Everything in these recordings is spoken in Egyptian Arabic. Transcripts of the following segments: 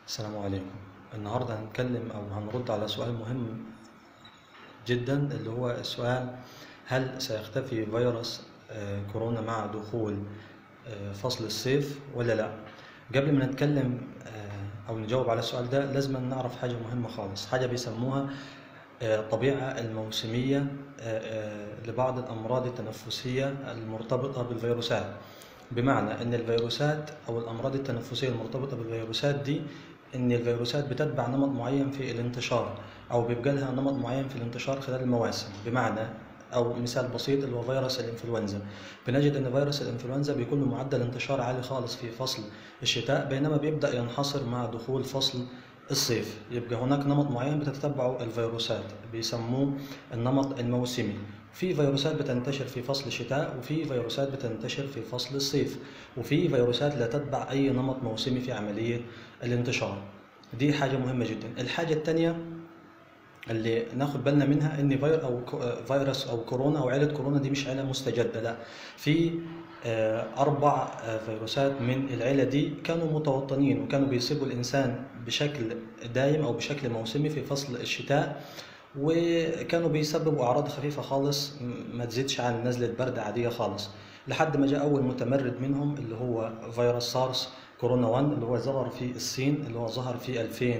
السلام عليكم النهاردة هنتكلم أو هنرد على سؤال مهم جدا اللي هو السؤال هل سيختفي فيروس آه، كورونا مع دخول آه، فصل الصيف ولا لا قبل ما نتكلم آه، أو نجاوب على السؤال ده لازم نعرف حاجة مهمة خالص حاجة بيسموها آه، الطبيعة الموسمية آه، آه، لبعض الأمراض التنفسية المرتبطة بالفيروسات بمعنى ان الفيروسات او الامراض التنفسيه المرتبطه بالفيروسات دي ان الفيروسات بتتبع نمط معين في الانتشار او بيبقى لها نمط معين في الانتشار خلال المواسم بمعنى او مثال بسيط اللي هو فيروس الانفلونزا بنجد ان فيروس الانفلونزا بيكون له معدل انتشار عالي خالص في فصل الشتاء بينما بيبدا ينحصر مع دخول فصل الصيف يبقى هناك نمط معين بتتبعه الفيروسات بيسموه النمط الموسمي في فيروسات بتنتشر في فصل الشتاء وفي فيروسات بتنتشر في فصل الصيف وفي فيروسات لا تتبع أي نمط موسمي في عملية الانتشار دي حاجة مهمة جدا الحاجة الثانية اللي ناخد بالنا منها ان فير او كو- فيروس او كورونا او عيله كورونا دي مش عيله مستجده لا في آه، اربع آه، فيروسات من العيله دي كانوا متوطنين وكانوا بيصيبوا الانسان بشكل دايم او بشكل موسمي في فصل الشتاء وكانوا بيسببوا اعراض خفيفه خالص م- ما تزيدش عن نزله برد عاديه خالص لحد ما جاء اول متمرد منهم اللي هو فيروس سارس كورونا 1 اللي هو ظهر في الصين اللي هو ظهر في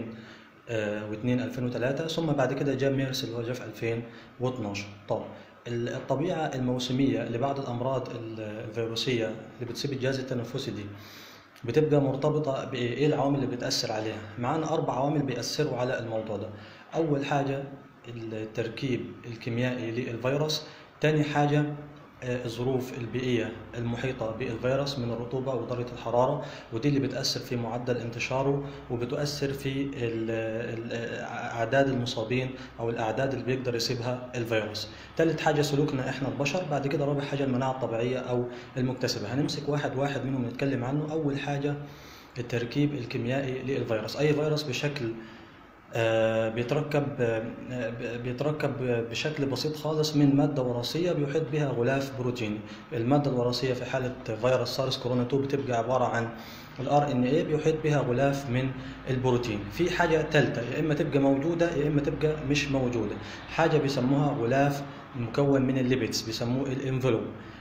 2002 2003 ثم بعد كده جاء ميرس اللي هو جاء في 2012 طب ال- الطبيعه الموسميه لبعض الامراض ال- الفيروسيه اللي بتصيب الجهاز التنفسي دي بتبقى مرتبطة بإيه؟ إيه العوامل اللي بتأثر عليها؟ معانا أربع عوامل بيأثروا على الموضوع ده. أول حاجة التركيب الكيميائي للفيروس، تاني حاجة آه، الظروف البيئية المحيطة بالفيروس من الرطوبة ودرجة الحرارة ودي اللي بتأثر في معدل انتشاره وبتؤثر في ال- ال- أعداد المصابين أو الأعداد اللي بيقدر يصيبها الفيروس. ثالث حاجة سلوكنا إحنا البشر، بعد كده رابع حاجة المناعة الطبيعية أو المكتسبة. هنمسك واحد واحد منهم نتكلم عنه. أول حاجة التركيب الكيميائي للفيروس، أي فيروس بشكل آه، بيتركب آه، آه، بيتركب بشكل بسيط خالص من ماده وراثيه بيحيط بها غلاف بروتيني الماده الوراثيه في حاله فيروس سارس كورونا 2 بتبقى عباره عن الار ان اي بيحيط بها غلاف من البروتين في حاجه ثالثه يا اما تبقى موجوده يا اما تبقى مش موجوده حاجه بيسموها غلاف مكون من الليبيدز بيسموه الانفلوب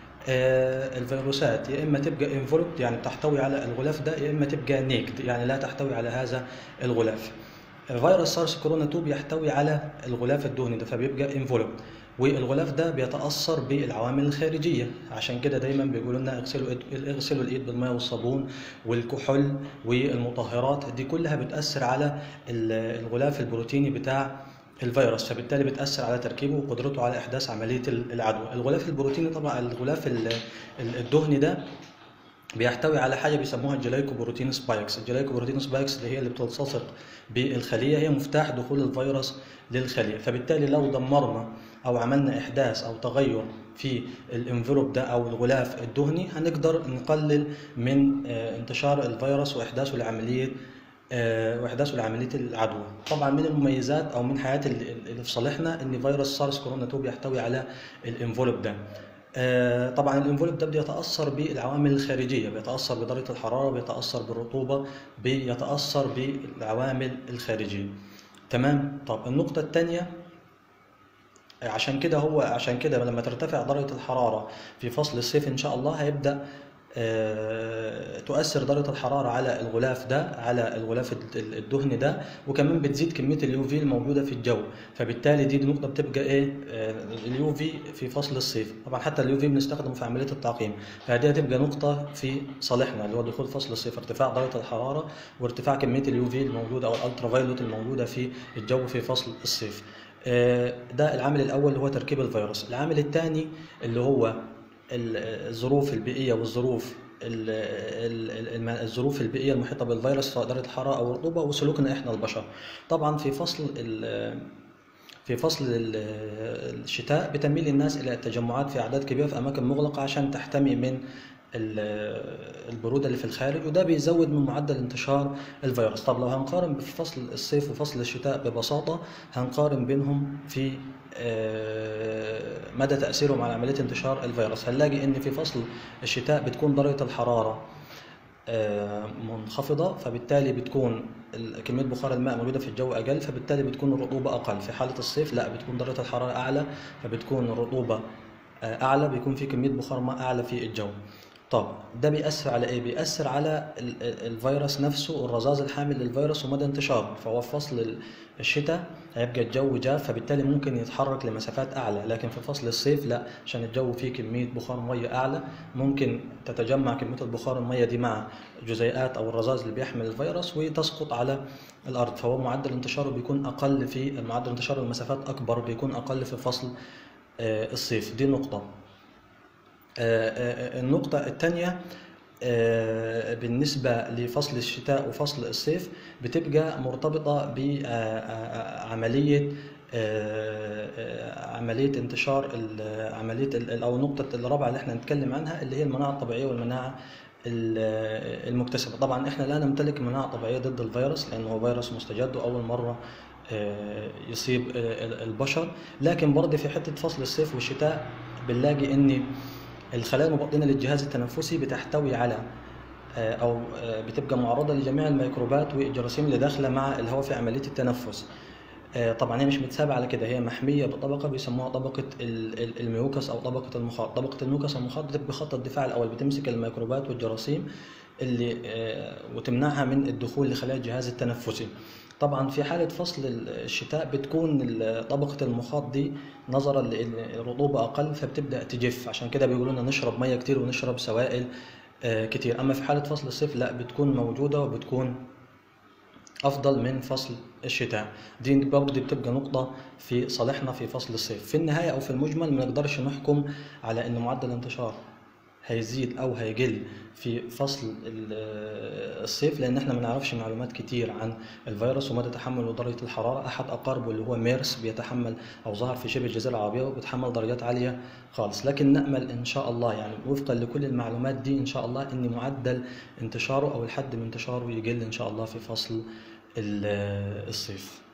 آه، الفيروسات يا اما تبقى انفلوبد يعني تحتوي على الغلاف ده يا اما تبقى نيكد يعني لا تحتوي على هذا الغلاف فيروس سارس كورونا 2 بيحتوي على الغلاف الدهني ده فبيبقى انفولوب والغلاف ده بيتاثر بالعوامل الخارجيه عشان كده دايما بيقولوا لنا اغسلوا إيد- اغسلوا الايد بالماء والصابون والكحول والمطهرات دي كلها بتاثر على ال- الغلاف البروتيني بتاع الفيروس فبالتالي بتاثر على تركيبه وقدرته على احداث عمليه العدوى الغلاف البروتيني طبعا الغلاف ال- ال- الدهني ده بيحتوي على حاجه بيسموها الجلايكوبروتين سبايكس الجلايكوبروتين سبايكس اللي هي اللي بتلتصق بالخليه هي مفتاح دخول الفيروس للخليه فبالتالي لو دمرنا او عملنا احداث او تغير في الانفلوب ده او الغلاف الدهني هنقدر نقلل من آه، انتشار الفيروس واحداثه لعمليه آه، واحداثه لعمليه العدوى طبعا من المميزات او من حياه اللي اللي في صالحنا ان فيروس سارس كورونا 2 بيحتوي على الانفلوب ده آه، طبعا الانفلوب ده بيتاثر بالعوامل الخارجيه بيتاثر بدرجه الحراره بيتاثر بالرطوبه بيتاثر بالعوامل الخارجيه تمام طب النقطه الثانيه عشان كده هو عشان كده لما ترتفع درجة الحرارة في فصل الصيف إن شاء الله هيبدأ آه، تؤثر درجة الحرارة على الغلاف ده على الغلاف الد- الدهني ده وكمان بتزيد كمية اليو في الموجودة في الجو فبالتالي دي نقطة بتبقى إيه اليو في في فصل الصيف طبعا حتى اليو في بنستخدمه في عملية التعقيم فدي هتبقى نقطة في صالحنا اللي هو دخول فصل الصيف ارتفاع درجة الحرارة وارتفاع كمية اليو في الموجودة أو الألترا فايلوت الموجودة في الجو في فصل الصيف آه، ده العامل الاول اللي هو تركيب الفيروس العامل الثاني اللي هو ال- الظروف البيئيه والظروف ال- ال- الم- الظروف البيئيه المحيطه بالفيروس سواء درجه الحراره او الرطوبه وسلوكنا احنا البشر طبعا في فصل ال- في فصل ال- الشتاء بتميل الناس الى التجمعات في اعداد كبيره في اماكن مغلقه عشان تحتمي من ال- البروده اللي في الخارج وده بيزود من معدل انتشار الفيروس طب لو هنقارن في فصل الصيف وفصل الشتاء ببساطه هنقارن بينهم في آه، مدى تاثيرهم على عمليه انتشار الفيروس هنلاقي ان في فصل الشتاء بتكون درجه الحراره آه، منخفضة فبالتالي بتكون ال- كمية بخار الماء موجودة في الجو أقل فبالتالي بتكون الرطوبة أقل في حالة الصيف لا بتكون درجة الحرارة أعلى فبتكون الرطوبة آه، أعلى بيكون في كمية بخار ماء أعلى في الجو طب ده بيأثر على إيه؟ بيأثر على ال- ال- الفيروس نفسه والرذاذ الحامل للفيروس ومدى انتشاره فهو في فصل ال- الشتاء هيبقى الجو جاف فبالتالي ممكن يتحرك لمسافات أعلى لكن في فصل الصيف لا عشان الجو فيه كمية بخار مية أعلى ممكن تتجمع كمية البخار المية دي مع جزيئات أو الرذاذ اللي بيحمل الفيروس وتسقط على الأرض فهو معدل انتشاره بيكون أقل في معدل انتشار المسافات أكبر بيكون أقل في فصل آه، الصيف دي نقطة آه، آه، النقطة الثانية بالنسبة لفصل الشتاء وفصل الصيف بتبقى مرتبطة بعملية عملية انتشار ال- عملية ال- أو النقطة الرابعة اللي احنا هنتكلم عنها اللي هي المناعة الطبيعية والمناعة ال- المكتسبة طبعا احنا لا نمتلك مناعة طبيعية ضد الفيروس لأنه هو فيروس مستجد وأول مرة آه، يصيب آه، البشر لكن برضه في حتة فصل الصيف والشتاء بنلاقي ان الخلايا المبطنة للجهاز التنفسي بتحتوي على آه، او آه، بتبقى معرضة لجميع الميكروبات والجراثيم اللي داخلة مع الهواء في عملية التنفس آه، طبعا هي مش متسابة على كده هي محمية بطبقة بيسموها طبقة ال- ال- الميوكس أو طبقة المخاط طبقة الميوكس أو المخاط بتبقى خط الدفاع الأول بتمسك الميكروبات والجراثيم اللي آه، وتمنعها من الدخول لخلايا الجهاز التنفسي طبعا في حالة فصل الشتاء بتكون ال- طبقة المخاط دي نظرا لأن الرطوبة أقل فبتبدأ تجف عشان كده بيقولوا لنا نشرب مية كتير ونشرب سوائل آه، كتير أما في حالة فصل الصيف لا بتكون موجودة وبتكون افضل من فصل الشتاء دي برضه بتبقى نقطه في صالحنا في فصل الصيف في النهايه او في المجمل ما نقدرش نحكم على ان معدل الانتشار هيزيد او هيقل في فصل ال- الصيف لان احنا ما نعرفش معلومات كتير عن الفيروس ومدى تحمله درجه الحراره احد اقاربه اللي هو ميرس بيتحمل او ظهر في شبه الجزيره العربيه وبيتحمل درجات عاليه خالص لكن نامل ان شاء الله يعني وفقا لكل المعلومات دي ان شاء الله ان معدل انتشاره او الحد من انتشاره يقل ان شاء الله في فصل ال- الصيف